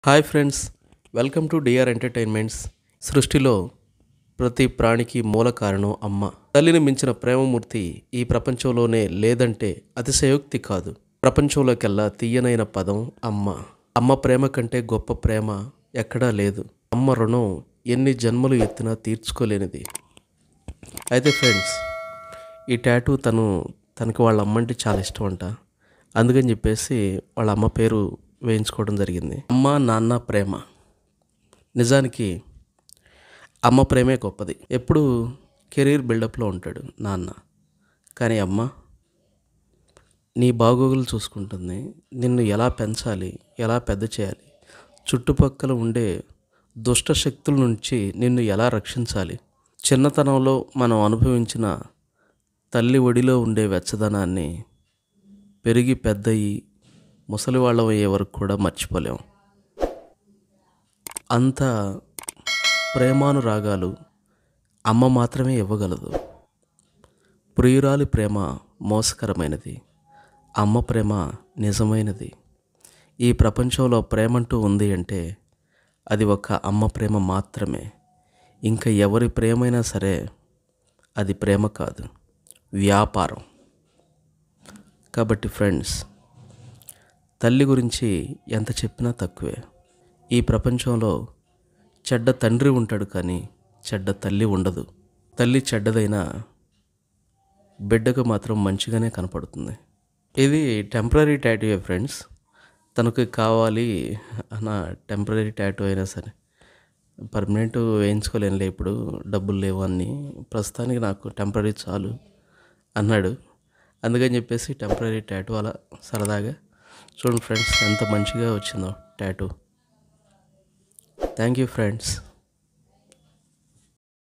hi friends welcome to DR entertainments సృష్టిలో ప్రతి ప్రాణికి మూల కారణం అమ్మ తల్లిని మించిన ప్రేమమూర్తి ఈ ప్రపంచంలోనే లేదంటే అతిశయోక్తి కాదు ప్రపంచంలోకెల్లా తీయనైన పదం అమ్మ అమ్మ ప్రేమ కంటే గొప్ప ప్రేమ ఎక్కడా లేదు అమ్మ రుణం ఎన్ని జన్మలు ఎత్తినా తీర్చుకోలేనిది అయితే ఫ్రెండ్స్ ఈ టాటూ తను తనకి వాళ్ళ అమ్మ అంటే చాలా ఇష్టం అంట అందుకని చెప్పేసి వాళ్ళ అమ్మ పేరు వేయించుకోవడం జరిగింది అమ్మ నాన్న ప్రేమ నిజానికి అమ్మ ప్రేమే గొప్పది ఎప్పుడు కెరీర్ బిల్డప్లో ఉంటాడు నాన్న కానీ అమ్మ నీ బాగోగులు చూసుకుంటుంది నిన్ను ఎలా పెంచాలి ఎలా పెద్ద చేయాలి చుట్టుపక్కల ఉండే దుష్ట శక్తుల నుంచి నిన్ను ఎలా రక్షించాలి చిన్నతనంలో మనం అనుభవించిన తల్లి ఒడిలో ఉండే వెచ్చదనాన్ని పెరిగి పెద్దయి ముసలి వాళ్ళం అయ్యే వరకు కూడా మర్చిపోలేం అంత ప్రేమానురాగాలు అమ్మ మాత్రమే ఇవ్వగలదు ప్రియురాలి ప్రేమ మోసకరమైనది అమ్మ ప్రేమ నిజమైనది ఈ ప్రపంచంలో ప్రేమంటూ ఉంది అంటే అది ఒక అమ్మ ప్రేమ మాత్రమే ఇంకా ఎవరి ప్రేమైనా సరే అది ప్రేమ కాదు వ్యాపారం కాబట్టి ఫ్రెండ్స్ తల్లి గురించి ఎంత చెప్పినా తక్కువే ఈ ప్రపంచంలో చెడ్డ తండ్రి ఉంటాడు కానీ చెడ్డ తల్లి ఉండదు తల్లి చెడ్డదైనా బిడ్డకు మాత్రం మంచిగానే కనపడుతుంది ఇది టెంపరీ టాటూ ఫ్రెండ్స్ తనకు కావాలి అన్న టెంపరీ టాటూ అయినా సరే పర్మనెంట్ వేయించుకోలేనులే ఇప్పుడు డబ్బులు లేవు అన్నీ ప్రస్తుతానికి నాకు టెంపరీ చాలు అన్నాడు అందుకని చెప్పేసి టెంపరీ టాటూ అలా సరదాగా చూడండి ఫ్రెండ్స్ ఎంత మంచిగా వచ్చిందో టాటూ థ్యాంక్ యూ ఫ్రెండ్స్